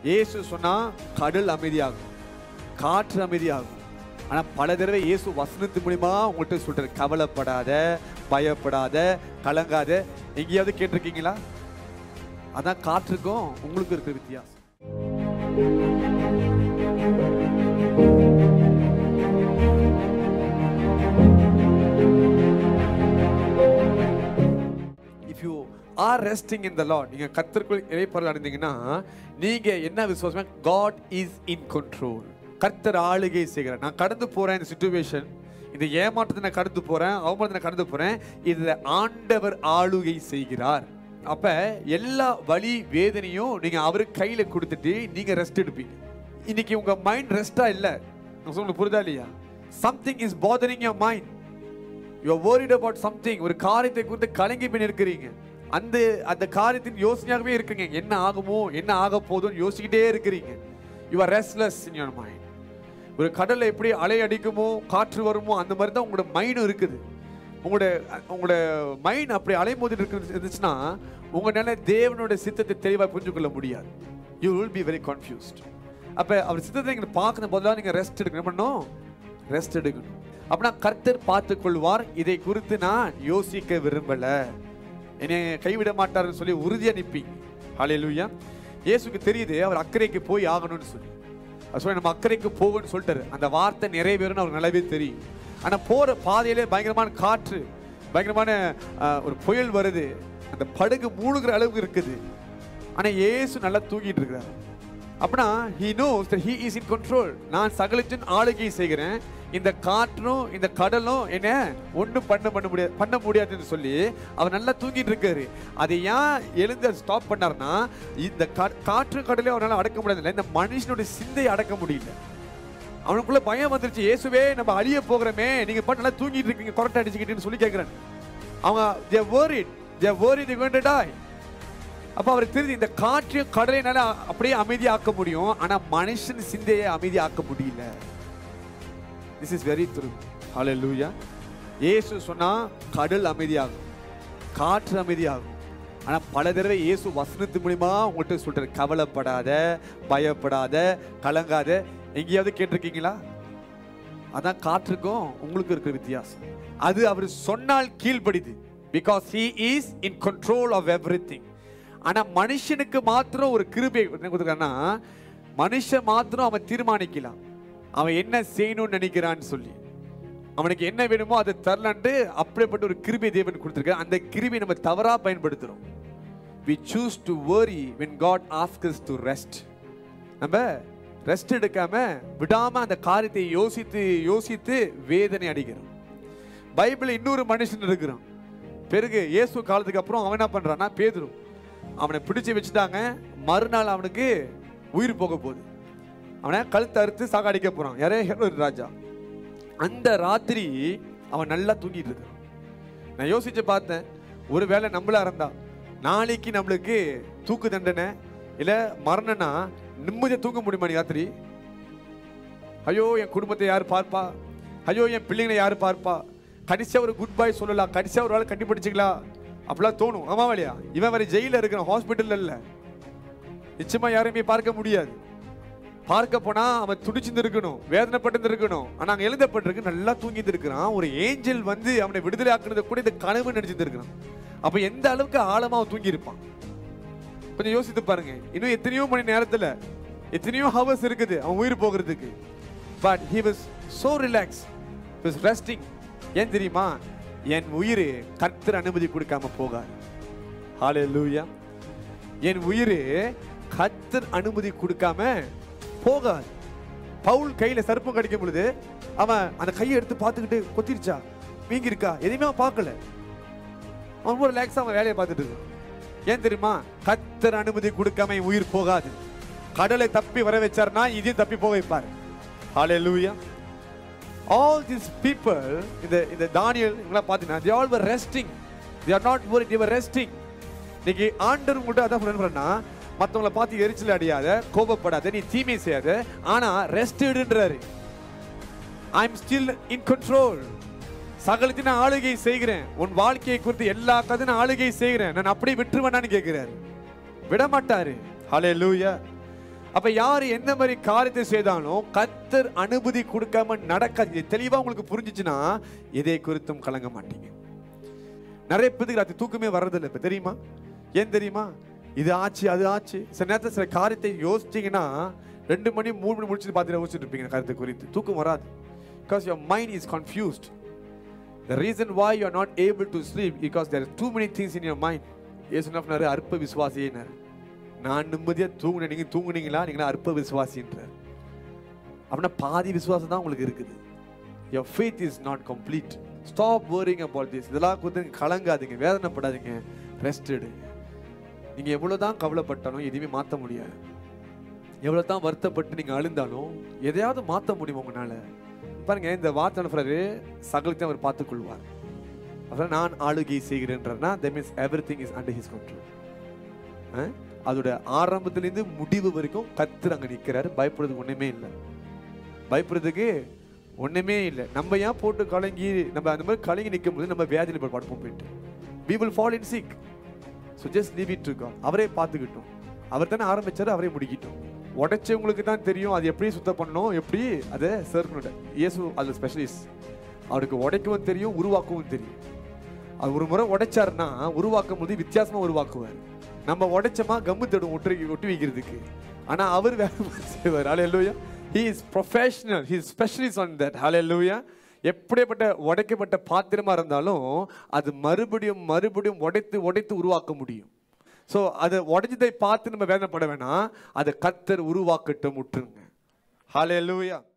இயேசு சொன்னா கடல் அமைதியாகும் காற்று அமைதியாகும் ஆனா பல தடவை இயேசு வசனத்து மூலியமா உங்கள்கிட்ட சொல்றாரு கவலைப்படாத பயப்படாத கலங்காத எங்கேயாவது கேட்டிருக்கீங்களா அதான் காற்றுக்கும் உங்களுக்கும் இருக்கிற வித்தியாசம் if you are resting in the Lord நீங்க கர்த்தருக்குள் இறைப்பொருள் அடைந்தீங்கன்னா நீங்க என்ன விசுவாசமா காட் இஸ் இன் கண்ட்ரோல் கர்த்தர் ஆளுகை செய்கிறார் நான் கடந்து போறேன் இந்த சுச்சுவேஷன் இந்த ஏமாற்றத்தை நான் கடந்து போறேன் அவமானத்தை நான் கடந்து போறேன் இதுல ஆண்டவர் ஆளுகை செய்கிறார் அப்ப எல்லா வலி வேதனையும் நீங்க அவருக்கு கையில கொடுத்துட்டு நீங்க ரெஸ்ட் எடுப்பீங்க இன்னைக்கு உங்க மைண்ட் ரெஸ்டா இல்ல நான் சொல்ல புரிதா இல்லையா something is bothering your mind you worried about something ஒரு காரியத்தை குறித்து கலங்கி போய் இருக்கிறீங்க அந்த அந்த காரியத்தின் யோசனையாகவே இருக்கீங்க என்ன ஆகுமோ என்ன ஆக போதும்னு யோசிக்கிட்டே இருக்கிறீங்க you are restless in your mind ஒரு கடல்ல எப்படி அலை அடிக்குமோ காற்று வருமோ அந்த மாதிரி தான் உங்களோட மைண்டும் இருக்குது உங்களோட உங்களோட மைண்ட் அப்படி அலை மோதிட்டு இருக்கு இருந்துச்சுன்னா உங்களால தேவனோட சித்தத்தை தெளிவாக புரிஞ்சு கொள்ள முடியாது you will be very confused அப்போ அவர் சித்தத்தை நீங்கள் பார்க்கணும் போதெல்லாம் நீங்கள் ரெஸ்ட் எடுக்கணும் என்ன பண்ணணும் ரெஸ்ட் எடுக்கணும் அப்படின்னா கர்த்தர் பார்த்து கொள்வார் இதை குறித்து நான் யோசிக்க விரும்பல என்னை கைவிட மாட்டாருன்னு சொல்லி உறுதியா நிப்பீங்க ஹalleluya இயேசுக்கு தெரியுது அவர் அக்கறைக்கு போய் ஆகணும்னு சொல்லி அவர் சொல்லி நம்ம அக்கறைக்கு போகணும்னு சொல்லிட்டாரு அந்த வார்த்தை நிறைவேறும்னு அவருக்கு நல்லாவே தெரியும் ஆனா போற பாதையிலே பயங்கரமான காற்று பயங்கரமான ஆஹ், ஒரு புயல் வருது அந்த படகு மூழ்கிற அளவுக்கு இருக்குது ஆனா இயேசு நல்லா தூங்கிட்டு இருக்கிறார் அப்படின்னா he knows that he is in control நான் சகலத்தின் ஆளுகை செய்கிறேன் இந்த காற்றும் இந்த கடலும் என்ன ஒண்ணும் பண்ண பண்ண முடியாது பண்ண முடியாதுன்னு சொல்லி அவர் நல்லா தூங்கிட்டு இருக்காரு அதை ஏன் எழுந்து ஸ்டாப் பண்ணார்னா இந்த கா- காற்று கடலையும் அவரால் அடக்க முடியாது இந்த மனுஷனுடைய சிந்தையை அடக்க முடியல அவனுக்குள்ள பயம் வந்துருச்சு இயேசுவே நம்ம அழிய போகிறோமே நீங்க பாட்டு நல்லா தூங்கிட்டு இருக்கீங்க கொரட்டை அடிச்சுக்கிட்டுன்னு சொல்லி கேட்கிறேன் அவங்க they worried they worried they're going to die அப்ப அவருக்கு தெரியுது இந்த காற்றையும் கடலையினால அப்படியே அமைதியாக்க முடியும் ஆனா மனுஷன் சிந்தையை அமைதியாக்க முடியல திஸ் இஸ் வெரி த்ரூ ஹalleluya இயேசு சொன்னா கடல் அமைதியாகும் காற்று அமைதியாகும் ஆனா பல தடவை இயேசு வசனத்து மூலியமா உங்கள்கிட்ட சொல்றாரு கவலைப்படாத பயப்படாத கலங்காத எங்கேயாவது கேட்டிருக்கீங்களா அதான் காற்றுக்கும் உங்களுக்கும் இருக்கிற வித்தியாசம் அது அவர் சொன்னால் கீழ்ப்படிது because he is in control of everything ஆனா மனுஷனுக்கு மாத்திரம் ஒரு கிருபை என்ன கொடுத்துருக்காருன்னா மனுஷன் மாத்திரம் அவன் தீர்மானிக்கலாம் அவன் என்ன செய்யணும்னு நினைக்கிறான்னு சொல்லி அவனுக்கு என்ன வேணுமோ அதை தரலான்ட்டு அப்படிப்பட்ட ஒரு கிருபை தேவன் கொடுத்துருக்காரு அந்த கிருபை நம்ம தவறா பயன்படுத்துறோம் we choose to worry when god asks us to rest நம்ம ரெஸ்ட் எடுக்காம விடாம அந்த காரியத்தை யோசித்து யோசித்து வேதனை அடைகிறோம் பைபிள் இன்னொரு மனுஷன் இருக்கிறான் பிறகு இயேசு காலத்துக்கு அப்புறம் அவன் என்ன பண்றான்னா பேதுரு அவனை பிடிச்சு வச்சுட்டாங்க மறுநாள் அவனுக்கு உயிர் போக போகுது அவனை கழுத்தை அறுத்து சாகாடிக்க போறான் யாரே ஹெரோது ராஜா அந்த ராத்திரி அவன் நல்லா தூங்கிட்டு இருக்கான் நான் யோசிச்சு பார்த்தேன் ஒருவேளை நம்மளா இருந்தா நாளைக்கு நம்மளுக்கு தூக்கு தண்டனை இல்ல மரணம்னா நிம்மதியா தூங்க முடியுமா நீ ராத்திரி ஐயோ என் குடும்பத்தை யார் பார்ப்பா ஐயோ என் பிள்ளைங்களை யார் பார்ப்பா கடைசியா ஒரு குட் பை சொல்லலாம் கடைசியா ஒரு ஆள் கண்டுபிடிச்சிக்கலாம் அப்படிலாம் தோணும் ஆமா இல்லையா இவன் வேற ஜெயில இருக்கிறான் ஹாஸ்பிட்டல்ல இல்ல நிச்சயமா யாரையுமே பார்க்க முடியாது பார்க்க போனா அவன் துடிச்சிருந்து இருக்கணும் வேதனைப்பட்டு இருக்கணும் ஆனா அங்க எழுதப்பட்டிருக்கு நல்லா தூங்கிட்டு இருக்கிறான் ஒரு ஏஞ்சல் வந்து அவனை விடுதலை ஆக்குறத கூட இந்த கனவு நினைச்சிட்டு இருக்கிறான் அப்ப எந்த அளவுக்கு ஆழமா அவன் தூங்கி இருப்பான் கொஞ்சம் யோசித்து பாருங்க இன்னும் எத்தனையோ மணி நேரத்துல எத்தனையோ ஹவர்ஸ் இருக்குது அவன் உயிர் போகிறதுக்கு but he was so relaxed he was resting ஏன் தெரியுமா என் உயிர் கர்த்தர் அனுமதி கொடுக்காம போகாது ஹalleluya என் உயிர் கர்த்தர் அனுமதி கொடுக்காம போகாது பவுல் கையில சர்ப்பம் கடிக்கும் பொழுது அவன் அந்த கையை எடுத்து பார்த்துக்கிட்டு கொத்திருச்சா வீங்கி இருக்கா எதையுமே அவன் பார்க்கல அவன் ரொம்ப ரிலாக்ஸா அவன் வேலையை பார்த்துட்டு இருக்கான் ஏன் தெரியுமா கத்தர் அனுமதி கொடுக்காம என் உயிர் போகாது கடலை தப்பி வர வச்சார்னா இதையும் தப்பி போக வைப்பார் ஹalleluya all these people இந்த இந்த தானியல் இவங்களாம் பார்த்தீங்கன்னா they all were resting they are not worried they were resting இன்னைக்கு ஆண்டவர் உங்கள்கிட்ட அதான் சொல்றேன்னா மற்றவங்களை பார்த்து எரிச்சல் அடையாத கோபப்படாத நீ தீமை செய்யாத ஆனா ரெஸ்ட் எடுன்றாரு I am still in control சகலத்தின் நான் ஆளுகை செய்கிறேன் உன் வாழ்க்கையை குறித்து எல்லா கதை நான் ஆளுகை செய்கிறேன் நான் அப்படியே விட்டுருவேனான்னு கேட்கிறாரு விட மாட்டாரு ஹலே லூயா அப்ப யார் என்ன மாதிரி காரியத்தை செய்தாலும் கத்தர் அனுமதி கொடுக்காம நடக்காது இது தெளிவா உங்களுக்கு புரிஞ்சுச்சுன்னா எதை குறித்தும் கலங்க மாட்டீங்க நிறைய பேருக்கு ராத்திரி தூக்கமே வர்றதில்லை இப்ப தெரியுமா ஏன் தெரியுமா இது ஆச்சு அது ஆச்சு சில நேரத்தில் சில காரியத்தை யோசிச்சீங்கன்னா ரெண்டு மணி மூணு மணி முடிச்சுட்டு பார்த்துட்டு யோசிச்சுட்டு இருப்பீங்க இந்த காரியத்தை குறித்து தூக்கம் வராது because your mind is confused The reason why you are not able to sleep because there are too many things in your mind. ஏசுனாரு அற்ப விசுவாசியினார் நான் நிம்மதியா தூங்குனேன் நீங்க தூங்குனீங்களா நீங்களா அற்ப விசுவாசின்றார் அப்படின்னா பாதி விசுவாசம் தான் உங்களுக்கு இருக்குது your faith is not complete stop worrying about this இதெல்லாம் குறித்து நீங்க கலங்காதீங்க வேதனைப்படாதீங்க ரெஸ்ட் எடுங்க நீங்க எவ்வளவுதான் கவலைப்பட்டாலும் எதையுமே மாத்த முடியாது எவ்வளவு தான் வருத்தப்பட்டு நீங்க அழுந்தாலும் எதையாவது மாத்த முடியும் உங்களால பாருங்க இந்த வார்த்தை அனுப்புறாரு சகலத்தையும் அவர் பார்த்துக் கொள்வார் அப்புறம் நான் ஆளுகை செய்கிறேன்றனா that means everything is under his control அஹ்? அதோட ஆரம்பத்திலிருந்து முடிவு வரைக்கும் கத்தர் அங்க நிக்கிறாரு பயப்படுறதுக்கு ஒண்ணுமே இல்லை பயப்படுறதுக்கு ஒண்ணுமே இல்லை நம்ம ஏன் போட்டு கலங்கி நம்ம அந்த மாதிரி கலங்கி நிற்கும் போது நம்ம வியாதியில் போய் படுப்போம் போயிட்டு we will fall in sick so just leave it to God அவரே பார்த்துக்கிட்டோம் அவர் தானே ஆரம்பிச்சாரு அவரே முடிக்கிட்டோம் உடைச்சவங்களுக்கு தான் தெரியும் அது எப்படி சுத்தம் பண்ணணும் எப்படி அதை சேர்க்கணும் இயேசு அது ஸ்பெஷலிஸ்ட் அவருக்கு உடைக்கவும் தெரியும் உருவாக்கவும் தெரியும் அது ஒரு முறை உடைச்சாருன்னா உருவாக்கும் போது வித்தியாசமா உருவாக்குவார் நம்ம உடைச்சோமா கம்மு தேடும் ஒட்டி ஒட்டி வைக்கிறதுக்கு ஆனா அவர் வேற மாதிரி செய்வார் ஹalleluya he is professional he is specialist on that hallelujah எப்படிப்பட்ட உடைக்கப்பட்ட பாத்திரமா இருந்தாலும் அது மறுபடியும் மறுபடியும் உடைத்து உடைத்து உருவாக்க முடியும் ஸோ அதை உடைஞ்சதை பார்த்து நம்ம வேதனைப்பட வேணாம் அதை கத்தர் உருவாக்கட்டும் விட்டுருங்க ஹalleluya